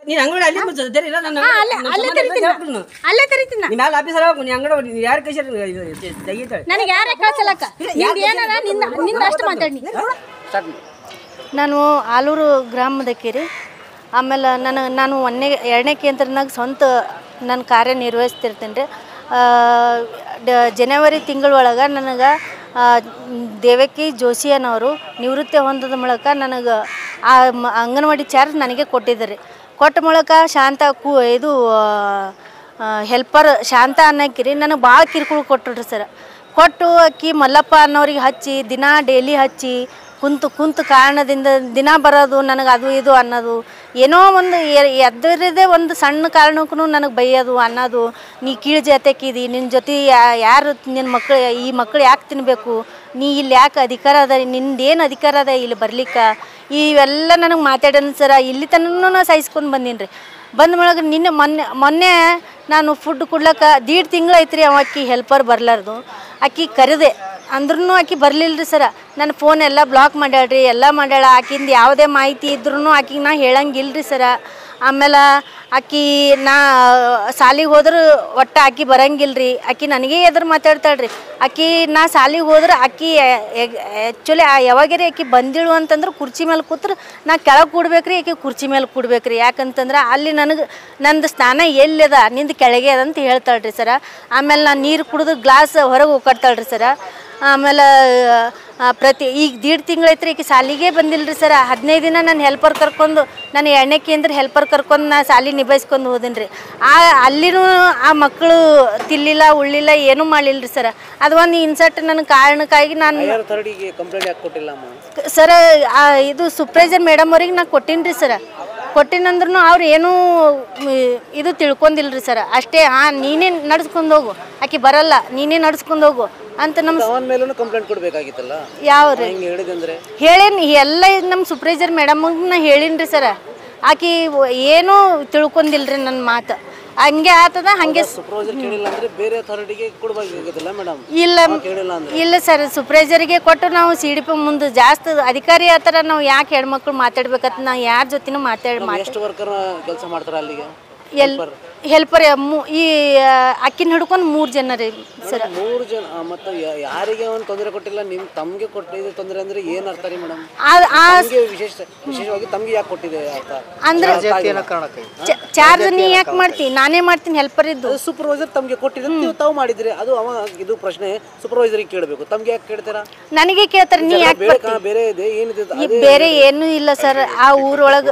ನೀನ್ ಅಂಗಡಿ ಅಲ್ಲಿ ಮುಚ್ಚೋದು ಇಲ್ಲ ನನ್ನ ಹಾ, ಅಲ್ಲೇ ಅಲ್ಲೇ ತೆರಿತೀನಿ ನಾ. ಅಲ್ಲೇ ತೆರಿತೀನಿ ನಾ. ನಿಮ್ಮ ಮ್ಯಾಲ ಆಫೀಸರ್ ಹೋಗು ನೀ ಅಂಗಡಿ ನೀ ಯಾರು ಕೈಸಾರ ತೆಗಿತಾಳೆ ನನಗೆ ಯಾರ ಕಳ್ಸಲಕ್ಕ ನಿಂದ ಏನಾರ ನಿಂದ ನಿಂದ ಅಷ್ಟು ಮಾತಾಡಿ ಸ್ಟಾರ್ಟ್ ಮಾಡಿ ನಾನು ಆಲೂರು ಗ್ರಾಮದಕ್ಕೆ ರೀ ಆಮೇಲೆ ನಾನು ನಾನು ಒಂದನೇ ಎರಡನೇ ಕೇಂದ್ರನಾಗ ಸ್ವಂತ ನನ್ನ ಕಾರ್ಯ ನಿರ್ವಹಿಸ್ತಿರ್ತೇನೆ ರೀ ಡ- ಜನವರಿ ತಿಂಗಳೊಳಗೆ ನನಗೆ ದೇವಕಿ ಜೋಶಿ ಅನ್ನೋರು ನಿವೃತ್ತಿ ಹೊಂದದ ಮೂಲಕ ನನಗೆ ಆ ಮ- ಅಂಗನವಾಡಿ ಚಾರ್ಜ್ ನನಗೆ ಕೊಟ್ಟಿದ್ದಾರೆ ಕೊಟ್ಟ ಮೂಲಕ ಶಾಂತ ಕು ಇದು ಹೆಲ್ಪರ್ ಶಾಂತ ಅನ್ನಕ್ಕಿರಿ ನನಗೆ ಭಾಳ ಕಿರುಕುಳ ಕೊಟ್ಟರು ಸರ್ ಕೊಟ್ಟು ಅಕ್ಕಿ ಮಲ್ಲಪ್ಪ ಅನ್ನೋರಿಗೆ ಹಚ್ಚಿ ದಿನ ಡೈಲಿ ಹಚ್ಚಿ ಕುಂತು ಕುಂತು ಕಾರಣದಿಂದ ದಿನ ಬರೋದು ನನಗೆ ಅದು ಇದು ಅನ್ನೋದು ಏನೋ ಒಂದು ಎದ್ದರದೇ ಒಂದು ಸಣ್ಣ ಕಾರಣಕ್ಕೂ ನನಗೆ ಬೈಯೋದು ಅನ್ನೋದು ನೀ ಕೀಳು ಜಾತಿಯಾಕಿದಿ ನಿನ್ನ ಜೊತೆ ಯಾ- ಯಾರು ನಿನ್ನ ಮಕ್ಕಳು ಈ ಮಕ್ಕಳು ಯಾಕೆ ತಿನ್ನಬೇಕು ನೀ ಇಲ್ಲಿ ಯಾಕೆ ಅಧಿಕಾರ ಅದ ನಿಂದೇನು ಅಧಿಕಾರ ಅದ ಇಲ್ಲಿ ಬರ್ಲಿಕ್ಕೆ ಇವೆಲ್ಲ ನನಗೆ ಮಾತಾಡೋಣ ಸರ ಇಲ್ಲಿ ತನಕ ನಾ ಸಹಿಸ್ಕೊಂಡು ಬಂದೀನಿ ರೀ ಬಂದ ಒಳಗೆ ನಿನ್ನೆ ಮೊನ್ನೆ ಮೊನ್ನೆ ನಾನು ಫುಡ್ ಕೊಡ್ಲಕ್ಕ ದೀಡ್ ತಿಂಗಳು ಐತ್ರಿ ಅವ ಅಕ್ಕಿ ಹೆಲ್ಪರ್ ಬರ್ಲಾರ್ದು ಅಕ್ಕಿ ಕರೆದೆ ಅಂದ್ರೂ ಆಕಿ ಬರಲಿಲ್ಲ ರೀ ಸರ ನನ್ನ ಫೋನ್ ಎಲ್ಲ ಬ್ಲಾಕ್ ಮಾಡ್ಯಾಳ್ರಿ ಎಲ್ಲ ಮಾಡ್ಯಾಳ ಆಕಿಂದ ಯಾವುದೇ ಮಾಹಿತಿ ಇದ್ರೂ ಆಕಿಗೆ ನಾ ಹೇಳಂಗಿಲ್ಲ ರೀ ಸರ ಆಮೇಲೆ ಆಕಿ ನಾ ಸಾಲಿಗೆ ಹೋದ್ರೆ ಒಟ್ಟು ಆಕಿ ಬರಂಗಿಲ್ಲ ರೀ ಆಕಿ ನನಗೆ ಎದುರು ಮಾತಾಡ್ತಾಳೆ ರೀ ಆಕಿ ನಾ ಸಾಲಿಗೆ ಹೋದ್ರೆ ಆಕಿ ಆ್ಯಕ್ಚುಲಿ ಯಾವಾಗರಿ ಆಕಿ ಬಂದಿಳು ಅಂತಂದ್ರೆ ಕುರ್ಚಿ ಮೇಲೆ ಕೂತ್ರೆ ನಾ ಕೆಳಗೆ ಕೂಡ್ಬೇಕ್ರಿ ಆಕಿ ಕುರ್ಚಿ ಮೇಲೆ ಕೂಡ್ಬೇಕ್ರಿ ಯಾಕಂತಂದ್ರೆ ಅಲ್ಲಿ ನನಗೆ ನಂದು ಸ್ಥಾನ ಎಲ್ಲಿದ ನಿಂದು ಕೆಳಗೆ ಅದ ಅಂತ ಹೇಳ್ತಾಳೆ ರೀ ಸರ ಆಮೇಲೆ ನಾನು ನೀರು ಕುಡಿದು ಗ್ಲಾಸ್ ಹೊರಗೆ ಹೋಗ್ತಾಳೆ ರೀ ಸರ ಆಮೇಲೆ ಆ, ಪ್ರತಿ ಈಗ ದೀಡ್ ತಿಂಗಳೈತ್ರಿ ಈಕೆ ಸಾಲಿಗೆ ಬಂದಿಲ್ಲ ರೀ ಸರ ಹದಿನೈದು ದಿನ ನಾನು ಹೆಲ್ಪರ್ ಕರ್ಕೊಂಡು ನಾನು ಎಣ್ಣೆ ಕೇಂದ್ರ ಹೆಲ್ಪರ್ ಕರ್ಕೊಂಡು ನಾ ಸಾಲಿ ನಿಭಾಯಿಸ್ಕೊಂಡು ಹೋದಿನಿ ರೀ ಆ ಅಲ್ಲಿನೂ ಆ ಮಕ್ಕಳು ತಿಲ್ಲಿಲ್ಲ ಉಳ್ಳಿಲ್ಲ ಏನೂ ಮಾಡಲಿಲ್ಲ ರೀ ಸರ ಅದು ಒಂದು ಇನ್ಸರ್ಟ್ ನನ್ನ ಕಾರಣಕ್ಕಾಗಿ ನಾನು ಯಾರು ಥರ್ಡಿಗೆ ಕಂಪ್ಲೇಂಟ್ ಯಾಕೆ ಕೊಟ್ಟಿಲ್ಲ ಅಮ್ಮ ಸರ ಆ ಇದು ಸೂಪ್ರೈಸರ್ ಮೇಡಮ್ ಅವ್ರಿಗೆ ನಾ ಕೊಟ್ಟೀನಿ ರೀ ಸರ ಕೊಟ್ಟಿನಂದ್ರೂ ಅವ್ರು ಏನೂ ಮ್, ಇದು ತಿಳ್ಕೊಂಡಿಲ್ಲ ರೀ ಸರ ಅಷ್ಟೇ ಹಾಂ ನೀನೇ ನಡ್ಸ್ಕೊಂಡು ಹೋಗು ಆಕೆ ಬರಲ್ಲ ನೀನೇ ನಡ್ಸ್ಕೊಂಡು ಹೋಗು ಅಂತ ನಮ್ಮ ಅವನ ಮೇಲೂ ಕಂಪ್ಲೇಂಟ್ ಕೊಡ್ಬೇಕಾಗಿತ್ತಲ್ಲ ಯಾವ ರೀ ಹಿಂಗೆ ಹೇಳಿದಂದ್ರೆ ಹೇಳೇನಿ ಎಲ್ಲ ನಮ್ಮ ಸೂಪ್ರೈಸರ್ ಮೇಡಮ್ಗೆ ನಾ ಹೇಳೀನಿ ರೀ ಸರ ಆಕಿ ವ- ಏನೂ ತಿಳ್ಕೊಂಡಿಲ್ರಿ ನನ್ನ ಮಾತು ಹಂಗೆ ಆತದ ಹಂಗೆ ಸ್- ಸೂಪರ್ವೈಸರ್ ಕೇಳಿಲ್ಲ ಅಂದ್ರೆ ಬೇರೆ ಅಥಾರಿಟಿಗೆ ಕೊಡ್ಬೇಕಾಗಿತ್ತಲ್ಲ ಮೇಡಮ್ ಇಲ್ಲ ಕೇಳಿಲ್ಲ ಅಂದ್ರೆ ಇಲ್ಲ ಸರ್ ಸೂಪ್ರೈಸರಿಗೆ ಕೊಟ್ಟು ನಾವು ಸಿ ಡಿ ಪಿ ಮುಂದೆ ಜಾಸ್ತಿ ಅಧಿಕಾರಿ ಆ ಥರ ನಾವು ಯಾಕೆ ಹೆಣ್ಮಕ್ಳು ಮಾತಾಡ್ಬೇಕಂತ ನಾ ಯಾರ ಜೊತೆನೂ ಮಾತಾಡಿ ಮಾತಾಡಿ ಎಷ್ಟು ವರ್ಕರ್ ಕೆಲಸ ಮಾಡ್ತಾರ ಅಲ್ಲಿಗೆ ಎಲ್ ಹೆಲ್ಪರ್ ಈ ಅಕ್ಕಿನ ಹಿಡ್ಕೊಂಡು ಮೂರು ಜನ ರೀ ಸರ್ ಮೂರು ಜನ ಆ, ಮತ್ತೆ ಯಾ- ಯಾರಿಗೆ ಒಂದು ತೊಂದರೆ ಕೊಟ್ಟಿಲ್ಲ ನಿಮ್ ತಮ್ಗೆ ಕೊಟ್ಟಿದೆ ತೊಂದರೆ ಅಂದ್ರೆ ಏನ್ ಅರ್ಥ ರೀ ಮೇಡಮ್ ಆ- ಆ ತಮ್ಗೆ ವಿಶೇಷ ವಿಶೇಷವಾಗಿ ತಮ್ಗೆ ಯಾಕೆ ಕೊಟ್ಟಿದೆ ಅರ್ಥ ಅಂದ್ರೆ ಚಾರ್ಜ್ ನೀ ಯಾಕೆ ಮಾಡ್ತಿ ನಾನೇ ಮಾಡ್ತೀನಿ ಹೆಲ್ಪರ್ ಇದ್ದು ಸೂಪರ್ವೈಸರ್ ತಮ್ಗೆ ಕೊಟ್ಟಿದೆ ನೀವು ತಾವು ಮಾಡಿದ್ರಿ ಅದು ಅವ ಇದು ಪ್ರಶ್ನೆ ಸೂಪರ್ವೈಸರ್ಗೆ ಕೇಳಬೇಕು ತಮ್ಗೆ ಯಾಕೆ ಕೇಳ್ತೀರಾ ನನಗೆ ಕೇಳ್ತಾರೆ ನೀ ಯಾಕೆ ಬೇರೆ ಕಾ- ಬೇರೆ ಇದೆ ಏನಿದೆ ಅದು? ಈ ಬೇರೆ ಏನೂ ಇಲ್ಲ ಸರ್ ಆ ಊರೊಳಗೆ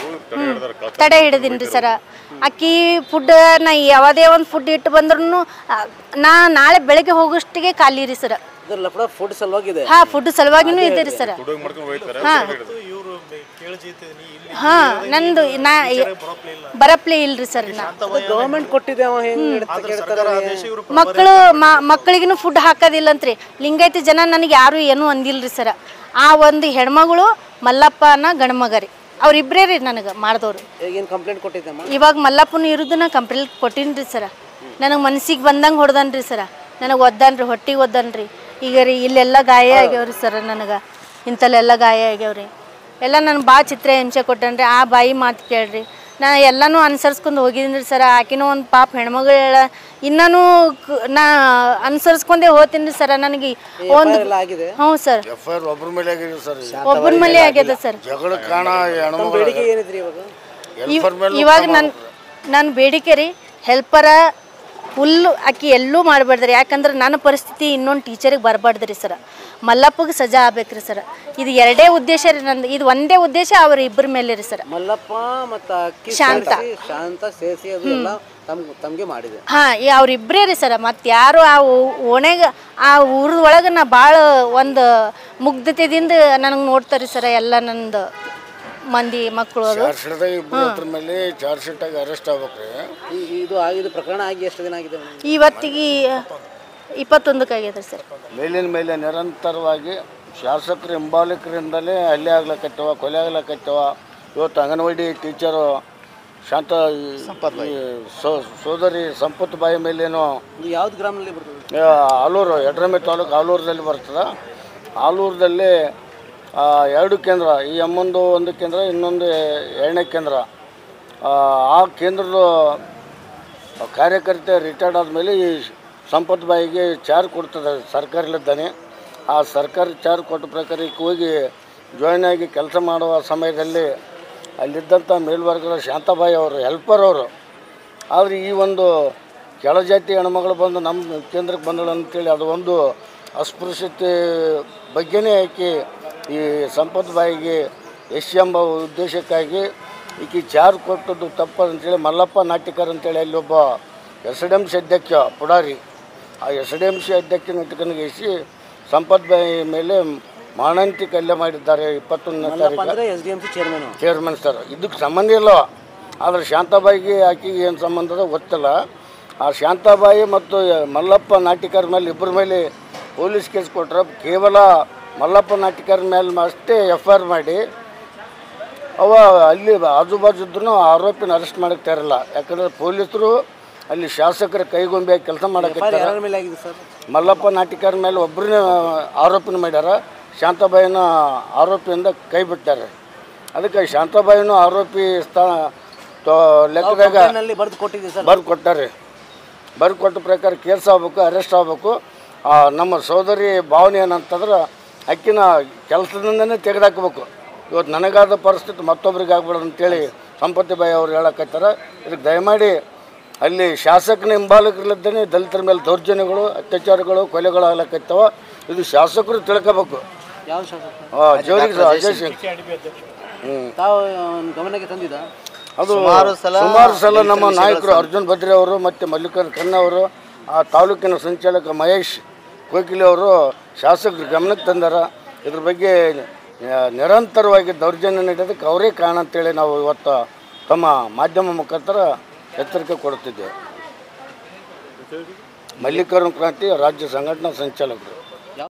ತಡೆ ಹಿಡಿದೀನಿ ಸರ ಅಕ್ಕಿ ಫುಡ್ ನಾ ಯಾವುದೇ ಒಂದು ಫುಡ್ ಇಟ್ಟು ಬಂದ್ರೂ ನಾ ನಾಳೆ ಬೆಳಗ್ಗೆ ಹೋಗೋಷ್ಟಿಗೆ ಖಾಲಿ ರೀ ಸರ್ ಇದ್ರ ಲಫಡ ಫುಡ್ ಸಲುವಾಗಿದೆ ಹಾ ಫುಡ್ ಸಲುವಾಗಿನೂ ಇದೆ ರೀ ಸರ್ ಹಾ ಹಾ ನಂದು ನಾ ಬರಪ್ಲೇ ಇಲ್ರಿ ಸರ್ ನಾ ಗವರ್ಮೆಂಟ್ ಕೊಟ್ಟಿದೆ ಅವ ಹೆಂಗ್ ಕೇಳ್ತಾರೆ ಮಕ್ಕಳು ಮಕ್ಕಳಿಗೂ ಫುಡ್ ಹಾಕೋದಿಲ್ಲಂತ್ರಿ ಲಿಂಗಾಯತಿ ಜನ ನನಗೆ ಯಾರು ಏನೂ ಅಂದಿಲ್ರಿ ಸರ ಆ ಒಂದು ಹೆಣ್ಮಗಳು ಮಲ್ಲಪ್ಪ ಅನ್ನೋ ಗಂಡ್ಮಗ ರೀ ಅವ್ರಿಬ್ರೇ ರೀ ನನಗೆ ಮಾಡಿದವ್ರು ಏನು ಕಂಪ್ಲೇಂಟ್ ಕೊಟ್ಟಿದ್ದೆ ಅಮ್ಮ ಇವಾಗ ಮಲ್ಲಪ್ಪನ ಇರುದು ನಾ ಕಂಪ್ಲೇಂಟ್ ಕೊಟ್ಟೀನಿ ರೀ ಸರ ನನಗೆ ಮನ್ಸಿಗೆ ಬಂದಂಗೆ ಹೊಡ್ದನ್ ರೀ ಸರ ನನಗೆ ಒದ್ದಾನ್ರಿ ಹೊಟ್ಟಿಗೆ ಒದ್ದಾನ್ರಿ ಈಗ ರೀ ಇಲ್ಲೆಲ್ಲ ಗಾಯ ಆಗ್ಯಾವ್ರಿ ಸರ ನನಗೆ ಇಂಥಲ್ಲೆಲ್ಲ ಗಾಯ ಆಗ್ಯಾವ್ರಿ ಎಲ್ಲ ನಾನು ಭಾಳ ಚಿತ್ರ ಹಿಂಸೆ ಕೊಟ್ಟೇನ್ರಿ ಆ ಬಾಯಿ ಮಾತು ಕೇಳ್ರಿ ನಾ ಎಲ್ಲನೂ ಅನುಸರಿಸ್ಕೊಂಡು ಹೋಗಿದ್ದೀನಿ ರೀ ಸರ ಆಕಿನೂ ಒಂದು ಪಾಪ ಹೆಣ್ಮಗಳ ಇನ್ನೂ ನಾ ಅನುಸರಿಸ್ಕೊಂಡೇ ಹೋಗ್ತೀನಿ ರೀ ಸರ ನನಗೆ ಒಂದು ಎಲ್ಲ ಆಗಿದೆ ಹ್ಞೂ ಸರ್ ಎಫ್ ಐ ಆರ್ ಒಬ್ಬರ ಮೇಲೆ ಆಗಿದೆ ಸರ್ ಒಬ್ಬನ ಮೇಲೆ ಆಗ್ಯದ ಸರ್ ಜಗಳ ಕಾರಣ ಹೆಣ್ಮಗಳು ಬೇಡಿಕೆ ಏನಿದ್ರಿ ಇವಾಗ ಹೆಲ್ಪರ್ ಮೇಲೆ ಇವಾಗ ನನ್ನ ನನ್ನ ಬೇಡಿಕೆ ರೀ ಹೆಲ್ಪರ ಫುಲ್ಲು ಆಕಿ ಎಲ್ಲೂ ಮಾಡಬಾರ್ದ್ರಿ ಯಾಕಂದ್ರೆ ನನ್ನ ಪರಿಸ್ಥಿತಿ ಇನ್ನೊಂದು ಟೀಚರಿಗೆ ಬರಬಾರ್ದ್ರಿ ಸರ ಮಲ್ಲಪ್ಪಗೆ ಸಜಾ ಆಗ್ಬೇಕ್ರಿ ಸರ್ ಇದು ಎರಡೇ ಉದ್ದೇಶ ರೀ ನಂದು ಇದು ಒಂದೇ ಉದ್ದೇಶ ಅವ್ರ ಇಬ್ಬರ ಮೇಲೆ ರೀ ಸರ್ ಮಲ್ಲಪ್ಪ ಮತ್ತು ಅಕ್ಕಿ ಶಾಂತ. ಸೇರ್ಸಿ, ಶಾಂತ ಸೇರಿಸಿ ಅದು ಎಲ್ಲ ತಮ್ ತಮ್ಗೆ ಮಾಡಿದೆ ಹಾಂ ಅವ್ರಿಬ್ಬರೇ ರೀ ಸರ ಮತ್ತು ಯಾರು ಆ ಓ- ಓಣ್ಯಾಗ ಆ ಊರದ ಒಳಗೆ ನಾ ಭಾಳ ಒಂದು ಮುಗ್ಧತೆದಿಂದ ನನಗೆ ನೋಡ್ತಾರೆ ಸರ ಎಲ್ಲ ನಂದು ಮಂದಿ ಮಕ್ಕಳು ಅದು ಚಾರ್ಜ್ ಶೀಟ್ದಾಗ ಇಬ್ಬರು ಹತ್ರ ಮೇಲೆ ಚಾರ್ಜ್ ಶೀಟಾಗಿ ಅರೆಸ್ಟ್ ಆಗ್ಬೇಕ್ರಿ ಈ- ಇದು ಆಗಿದ್ದು ಪ್ರಕರಣ ಆಗಿ ಎಷ್ಟು ದಿನ ಆಗಿದೆ ಮೇಡಮ್ ಇವತ್ತಿಗೆ ಇಪ್ಪತ್ತೊಂದಕ್ಕೆ ಆಗ್ಯದ ಸರ್ ಮೇಲಿನ ಮೇಲೆ ನಿರಂತರವಾಗಿ ಶಾಸಕರು ಹಿಂಬಾಲಕರಿಂದಲೇ ಹಲ್ಲೆ ಆಗ್ಲಕತ್ತವ ಕೊಲೆ ಆಗ್ಲಕತ್ತವ ಇವತ್ತು ಅಂಗನವಾಡಿ ಟೀಚರು ಶಾಂತ ಈ ಸೋ- ಸೋದರಿ ಸಂಪತ್ ಬಾಯಿ ಮೇಲೇನು ಇದು ಯಾವ್ದು ಗ್ರಾಮದಲ್ಲಿ ಬರ್ತದೆ ಆ, ಆಲೂರು ಯಡ್ರಮೆ ತಾಲೂಕು ಆಲೂರದಲ್ಲಿ ಬರ್ತದೆ ಆಲೂರದಲ್ಲಿ ಆ, ಎರಡು ಕೇಂದ್ರ ಈ ಅಮ್ಮಂದು ಒಂದು ಕೇಂದ್ರ ಇನ್ನೊಂದು ಎರಡನೇ ಕೇಂದ್ರ ಆ, ಆ ಕೇಂದ್ರದ ಕಾರ್ಯಕರ್ತೆ ರಿಟೈರ್ಡ್ ಆದಮೇಲೆ ಈ ಸಂಪತ್ ಬಾಯಿಗೆ ಚಾರ್ಜ್ ಕೊಡ್ತದೆ ಸರ್ಕಾರಲಿದ್ದಾನೆ ಆ ಸರ್ಕಾರಿ ಚಾರ್ಜ್ ಕೊಟ್ಟ ಪ್ರಕಾರ ಈಗ ಹೋಗಿ ಜಾಯ್ನ್ ಆಗಿ ಕೆಲಸ ಮಾಡುವ ಸಮಯದಲ್ಲಿ ಅಲ್ಲಿದ್ದಂಥ ಮೇಲ್ವರ್ಗದ ಶಾಂತಾಬಾಯಿ ಅವರು ಹೆಲ್ಪರ್ ಅವರು ಆದರೆ ಈ ಒಂದು ಕೆಳಜಾತಿ ಹೆಣ್ಮಗಳು ಬಂದು ನಮ್ಮ ಕೇಂದ್ರಕ್ಕೆ ಬಂದಳು ಅಂತೇಳಿ ಅದು ಒಂದು ಅಸ್ಪೃಶ್ಯತೆ ಬಗ್ಗೆನೇ ಆಕೆ ಈ ಸಂಪತ್ ಬಾಯಿಗೆ ಎಸ್ ಎಂಬ ಉದ್ದೇಶಕ್ಕಾಗಿ ಈಕೆ ಚಾರ್ಜ್ ಕೊಟ್ಟದ್ದು ತಪ್ಪು ಅಂತೇಳಿ ಮಲ್ಲಪ್ಪ ನಾಟಿಕರ್ ಅಂತೇಳಿ ಅಲ್ಲಿ ಒಬ್ಬ ಎಸ್ ಡಿ ಎಮ್ ಸಿ ಅಧ್ಯಕ್ಷ ಪುಡಾರಿ ಆ ಎಸ್ ಡಿ ಎಮ್ ಸಿ ಅಧ್ಯಕ್ಷನ ಇಟ್ಕೊಂಡಿಸಿ ಸಂಪತ್ ಬಾಯಿ ಮೇಲೆ ಮಾನಂತಿ ಕಲ್ಯ ಮಾಡಿದ್ದಾರೆ ಇಪ್ಪತ್ತೊಂದನೇ ತಾರೀಕು ಅಂದ್ರೆ S D M C chairman chairman sir ಇದಕ್ಕೆ ಸಂಬಂಧ ಇಲ್ಲ ಆದರೆ ಶಾಂತಾಬಾಯಿಗೆ ಆಕೆಗೆ ಏನು ಸಂಬಂಧದ ಗೊತ್ತಿಲ್ಲ ಆ ಶಾಂತಾಬಾಯಿ ಮತ್ತು ಮಲ್ಲಪ್ಪ ನಾಟಿಕರ ಮೇಲೆ ಇಬ್ಬರ ಮೇಲೆ ಪೊಲೀಸ್ ಕೇಸ್ ಕೊಟ್ರೆ ಕೇವಲ ಮಲ್ಲಪ್ಪ ನಾಟಿಕರ ಮೇಲೆ ಅಷ್ಟೇ ಎಫ್ ಐ ಆರ್ ಮಾಡಿ ಅವ ಅಲ್ಲಿ ಆಜು ಬಾಜು ಇದ್ರೂ ಆರೋಪಿನ ಅರೆಸ್ಟ್ ಮಾಡಕ್ಕೆ ತಯಾರಿಲ್ಲ ಯಾಕಂದ್ರೆ ಪೊಲೀಸರು ಅಲ್ಲಿ ಶಾಸಕರ ಕೈಗೊಂಬೆ ಕೆಲಸ ಮಾಡಕ್ಕೆ ಯಾರ ಮೇಲೆ ಆಗಿದೆ ಸರ್ ಮಲ್ಲಪ್ಪ ನಾಟಿಕರ ಮೇಲೆ ಒಬ್ಬರನ್ನೇ ಆರೋಪನ ಮಾಡ್ಯಾರ ಶಾಂತಾಬಾಯಿನ ಆರೋಪಿಯಿಂದ ಕೈ ಬಿಟ್ಟಾರೆ ಅದಕ್ಕೆ ಶಾಂತಾಬಾಯಿನೂ ಆರೋಪಿ ಸ್ಥಾನ ತೊ- ಲೆಕ್ಕದಾಗ ನಲ್ಲಿ ಬರೆದು ಕೊಟ್ಟಿದೆ ಸರ್ ಬರ್ದು ಕೊಟ್ಟಾರೆ ಬರ್ದು ಕೊಟ್ಟ ಪ್ರಕಾರ ಕೇಸ್ ಆಗ್ಬೇಕು ಅರೆಸ್ಟ್ ಆಗ್ಬೇಕು ಆ, ನಮ್ಮ ಸೋದರಿ ಭಾವನೆ ಏನಂತಂದ್ರೆ ಅಕ್ಕಿನ ಕೆಲಸದಿಂದನೇ ತೆಗೆದಾಕಬೇಕು ಇವತ್ತು ನನಗಾದ ಪರಿಸ್ಥಿತಿ ಮತ್ತೊಬ್ರಿಗೆ ಆಗ್ಬಾರ್ದು ಅಂತೇಳಿ ಸಂಪತ್ತಿ ಬಾಯಿ ಅವ್ರು ಹೇಳಕತ್ತಾರ ಇದಕ್ಕೆ ದಯಮಾಡಿ ಅಲ್ಲಿ ಶಾಸಕನ ಹಿಂಬಾಲಕರಿಲ್ಲದೇ ದಲಿತರ ಮೇಲೆ ದೌರ್ಜನ್ಯಗಳು ಅತ್ಯಾಚಾರಗಳು ಕೊಲೆಗಳು ಆಗ್ಲಕತ್ತವ ಇದು ಶಾಸಕರು ತಿಳ್ಕೋಬೇಕು ಯಾವ ಶಾಸಕ ಆ, ಜೋರಿಗೆ ಅಜಯ್ ಸಿಂಗ್ ಹ್ಞೂ ತಾವು ಅವ್ನ ಗಮನಕ್ಕೆ ತಂದಿದ್ದ ಅದು ಸುಮಾರು ಸಲ ನಮ್ಮ ನಾಯಕರು ಅರ್ಜುನ್ ಭದ್ರಿ ಅವರು ಮತ್ತು ಮಲ್ಲಿಕಾರ್ಜುನ ಖನ್ನಾ ಅವರು ಆ ತಾಲೂಕಿನ ಸಂಚಾಲಕ ಮಹೇಶ್ ಕೋಕಿಲೆ ಅವರು ಶಾಸಕರ ಗಮನಕ್ಕೆ ತಂದಾರ ಇದ್ರ ಬಗ್ಗೆ ಆ, ನಿರಂತರವಾಗಿ ದೌರ್ಜನ್ಯ ನಡೆಯೋದಕ್ಕೆ ಅವರೇ ಕಾರಣ ಅಂತೇಳಿ ನಾವು ಇವತ್ತು ತಮ್ಮ ಮಾಧ್ಯಮ ಮುಖಾಂತರ ಎಚ್ಚರಿಕೆ ಕೊಡುತ್ತಿದ್ದೇವೆ ಮಲ್ಲಿಕಾರ್ಜುನ ಕ್ರಾಂತಿ ರಾಜ್ಯ ಸಂಘಟನಾ ಸಂಚಾಲಕರು